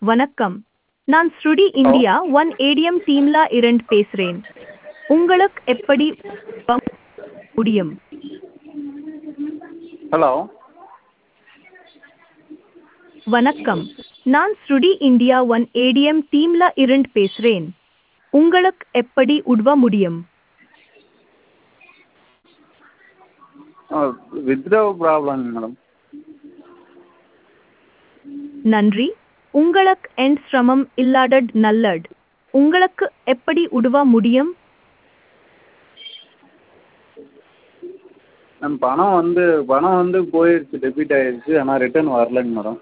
வணக்கம் நான் ஸ்ருடி இந்தியா ஒன் ஏடிஎம் டீம்ல இருந்து பேசுறேன் உங்களுக்கு எப்படி உதவ முடியும் ஹலோ வணக்கம் நான் ஸ்ருடி இந்தியா ஒன் ஏடிஎம் டீம்ல இருந்து பேசுறேன் உங்களுக்கு எப்படி உதவ முடியும் வித்ட்ரா ப்ராப்ளம் மேடம் நன்றி உங்களுக்கு என் சிரமம் இல்லாதது நல்லது உங்களுக்கு எப்படி உதவ முடியும் மேம் பணம் வந்து பணம் வந்து போயிடுச்சு டெபிட் ஆயிடுச்சு ஆனால் ரிட்டர்ன் வரலைங்க மேடம்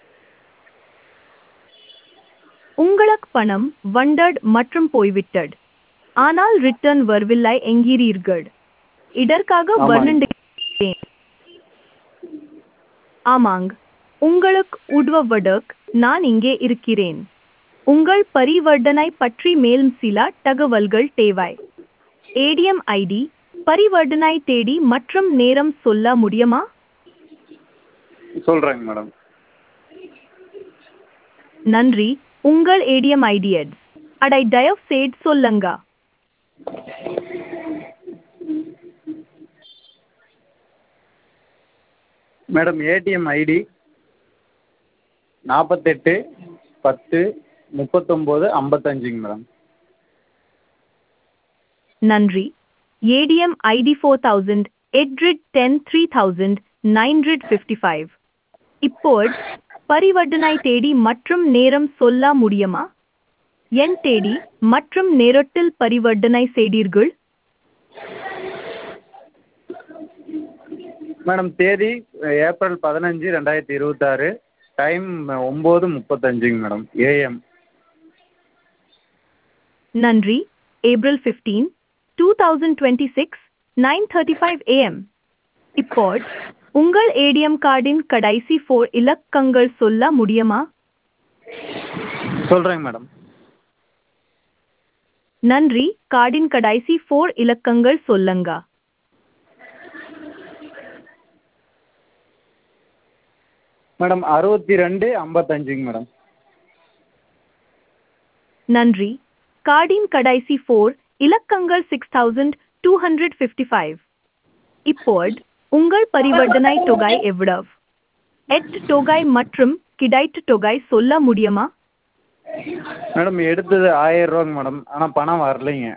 உங்களுக்கு பணம் வண்டட் மற்றும் போய்விட்டது ஆனால் ரிட்டர்ன் வரவில்லை என்கிறீர்கள் இதற்காக ஆமாங்க. வர்ணிக்கிறேன் ஆமாங்க உங்களுக்கு உதவுவதற்கு நான் இங்கே இருக்கிறேன் உங்கள் பரிவர்த்தனை பற்றி மேலும் சில தகவல்கள் தேவை ஏடிஎம் ஐடி பரிவர்த்தனை தேதி மற்றும் நேரம் சொல்ல முடியுமா சொல்கிறேங்க மேடம் நன்றி உங்கள் ஏடிஎம் ஐடி அடை தயவு செய்து சொல்லுங்க மேடம் ஏடிஎம் ஐடி நாற்பத்தெட்டு பத்து முப்பத்தொம்போது ஐம்பத்தஞ்சுங்க மேடம் நன்றி ATM ID four thousand eight hundred ten three thousand nine hundred fifty five இப்போது பரிவர்த்தனை தேதி மற்றும் நேரம் சொல்ல முடியுமா என் தேதி மற்றும் நேரத்தில் பரிவர்த்தனை செய்தீர்கள் மேடம் தேதி ஏப்ரல் பதினஞ்சு ரெண்டாயிரத்தி இருபத்தாறு டைம் ஒம்பது முப்பத்தஞ்சுங்க மேடம் ஏஎம் நன்றி April fifteen two thousand twenty six nine thirty five AM இப்போது உங்கள் ஏடிஎம் கார்டின் கடைசி ஃபோர் இலக்கங்கள் சொல்ல முடியுமா சொல்கிறேங்க மேடம் நன்றி கார்டின் கடைசி ஃபோர் இலக்கங்கள் சொல்லுங்க மேடம் அறுபத்தி ரெண்டு ஐம்பத்தஞ்சுங்க மேடம் நன்றி கார்டின் கடைசி ஃபோர் இலக்கங்கள் six thousand two hundred fifty five இப்போது உங்கள் பரிவர்த்தனை தொகை எவ்வளவு எட் தொகை மற்றும் கிடைத்த தொகை சொல்ல முடியுமா மேடம் எடுத்தது ஆயிரம் ரூபாங்க மேடம் ஆனால் பணம் வரலைங்க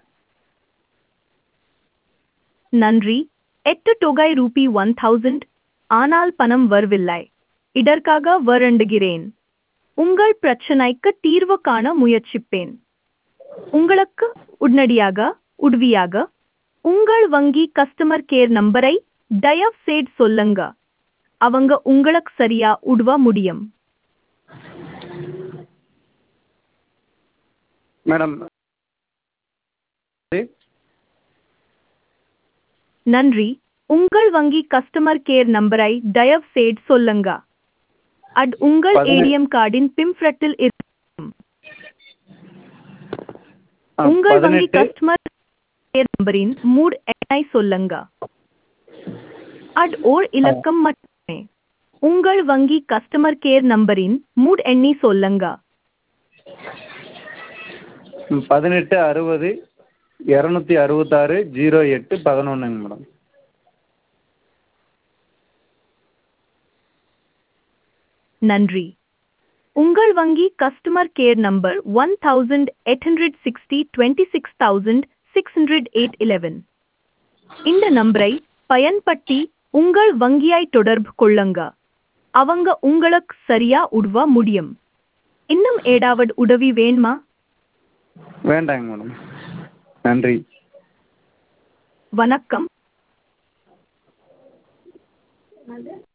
நன்றி எட்டு தொகை ரூபி ஒன் தௌசண்ட் ஆனால் பணம் வரவில்லை இதற்காக வருந்துகிறேன் உங்கள் பிரச்சனைக்கு தீர்வு காண முயற்சிப்பேன் உங்களுக்கு உடனடியாக உதவியாக உங்கள் வங்கி கஸ்டமர் கேர் நம்பரை தயவு செய்து சொல்லுங்க அவங்க உங்களுக்கு சரியா உதவ முடியும் மேடம் நன்றி உங்கள் வங்கி கஸ்டமர் கேர் நம்பரை தயவு செய்து சொல்லுங்க அது உங்கள் பதினெ- ஏடிஎம் கார்டின் பிம்ஃப்ரட்டில் இருக்கும் ஆ, உங்கள் வங்கி பதினெட்டு கஸ்டமர் கேர் நம்பரின் மூட் எண்ணை சொல்லுங்க அது ஓர் இலக்கம் மட்டுமே உங்கள் வங்கி கஸ்டமர் கேர் நம்பரின் மூட் எண்ணி சொல்லுங்க பதினெட்டு அறுபது இரநூத்தி அறுபத்தாறு ஜீரோ எட்டு பதினொன்றுங்க மேடம் நன்றி உங்கள் வங்கி customer care number one thousand eight hundred sixty twenty six thousand six hundred eight eleven இந்த நம்பரை பயன்படுத்தி உங்கள் வங்கியை தொடர்பு கொள்ளுங்க அவங்க உங்களுக்கு சரியா உதவ முடியும் இன்னும் ஏதாவது உதவி வேணுமா வேண்டாங்க மேடம் நன்றி வணக்கம்